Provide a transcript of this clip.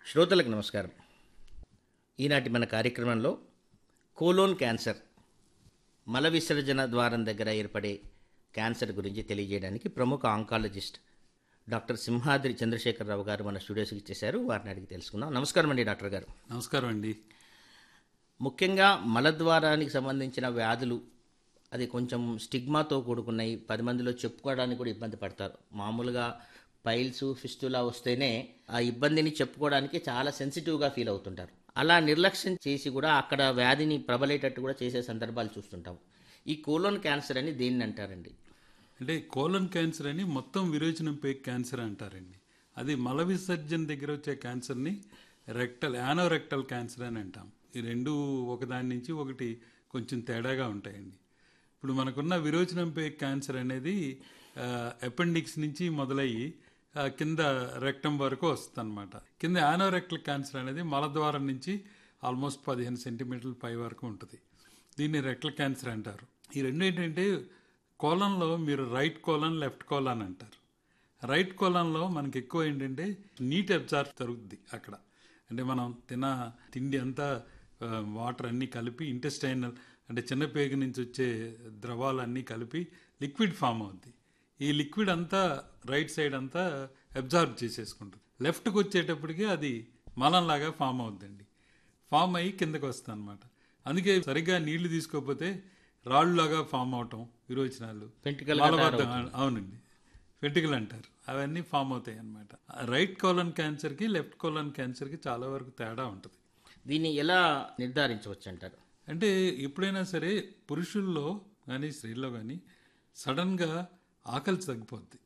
శ్రోతలకు నమస్కారం ఈనాటి మన కార్యక్రమంలో కోలోన్ క్యాన్సర్ మల విసర్జన ద్వారం దగ్గర ఏర్పడే క్యాన్సర్ గురించి తెలియజేయడానికి ప్రముఖ ఆంకాలజిస్ట్ డాక్టర్ సింహాద్రి చంద్రశేఖరరావు గారు మన స్టూడియోస్కి ఇచ్చేశారు వారిని అడిగి తెలుసుకుందాం నమస్కారం అండి డాక్టర్ గారు నమస్కారం అండి ముఖ్యంగా మలద్వారానికి సంబంధించిన వ్యాధులు అది కొంచెం స్టిగ్మాతో కూడుకున్నాయి పది మందిలో చెప్పుకోవడానికి కూడా ఇబ్బంది పడతారు మామూలుగా పైల్స్ ఫిస్టులా వస్తేనే ఆ ఇబ్బందిని చెప్పుకోవడానికి చాలా సెన్సిటివ్గా ఫీల్ అవుతుంటారు అలా నిర్లక్ష్యం చేసి కూడా అక్కడ వ్యాధిని ప్రబలేటట్టు కూడా చేసే సందర్భాలు చూస్తుంటాం ఈ కోలోన్ క్యాన్సర్ అని దేన్ని అంటారండి అంటే కోలన్ క్యాన్సర్ అని మొత్తం విరోచనం పే క్యాన్సర్ అంటారండి అది మల విసర్జన దగ్గర వచ్చే క్యాన్సర్ని రెక్టల్ యానోరెక్టల్ క్యాన్సర్ అని అంటాం ఈ రెండు ఒకదాని నుంచి ఒకటి కొంచెం తేడాగా ఉంటాయండి ఇప్పుడు మనకున్న విరోచనం పే క్యాన్సర్ అనేది అపెండిక్స్ నుంచి మొదలయ్యి ఆ, కింద రెక్టం వరకు వస్తుంది కింద యానోరెక్టల్ క్యాన్సర్ అనేది మలద్వారం నుంచి ఆల్మోస్ట్ పదిహేను సెంటీమీటర్ల పై వరకు ఉంటుంది దీన్ని రెక్టల్ క్యాన్సర్ అంటారు ఈ రెండు ఏంటంటే కోలంలో మీరు రైట్ కోలన్ లెఫ్ట్ కోలన్ అంటారు రైట్ కోలన్లో మనకి ఎక్కువ ఏంటంటే నీట్ అబ్జార్బ్ జరుగుద్ది అక్కడ అంటే మనం తిన తిండి అంతా వాటర్ అన్నీ కలిపి ఇంటెస్టైనల్ అంటే చిన్న పేగు నుంచి వచ్చే ద్రవాలన్నీ కలిపి లిక్విడ్ ఫామ్ అవుద్ది ఈ లిక్విడ్ అంతా రైట్ సైడ్ అంతా అబ్జార్బ్ చేసేసుకుంటుంది లెఫ్ట్కి వచ్చేటప్పటికి అది మలంలాగా ఫామ్ అవుద్దండి ఫామ్ అయ్యి కిందకు వస్తుంది అనమాట అందుకే సరిగ్గా నీళ్లు తీసుకోకపోతే రాళ్ళలాగా ఫామ్ అవటం విరోచనాలు Pentacle గా మలబద్ధకం అవునండి వెంట్రుకలు అంటారు అవన్నీ ఫామ్ అవుతాయి అనమాట రైట్ కోలన్ క్యాన్సర్కి లెఫ్ట్ కోలన్ క్యాన్సర్కి చాలా వరకు తేడా ఉంటుంది దీన్ని ఎలా నిర్ధారించవచ్చు అంటారు అంటే ఎప్పుడైనా సరే పురుషుల్లో కానీ స్త్రీల్లో కానీ సడన్గా ఆకలి తగ్గిపోద్ది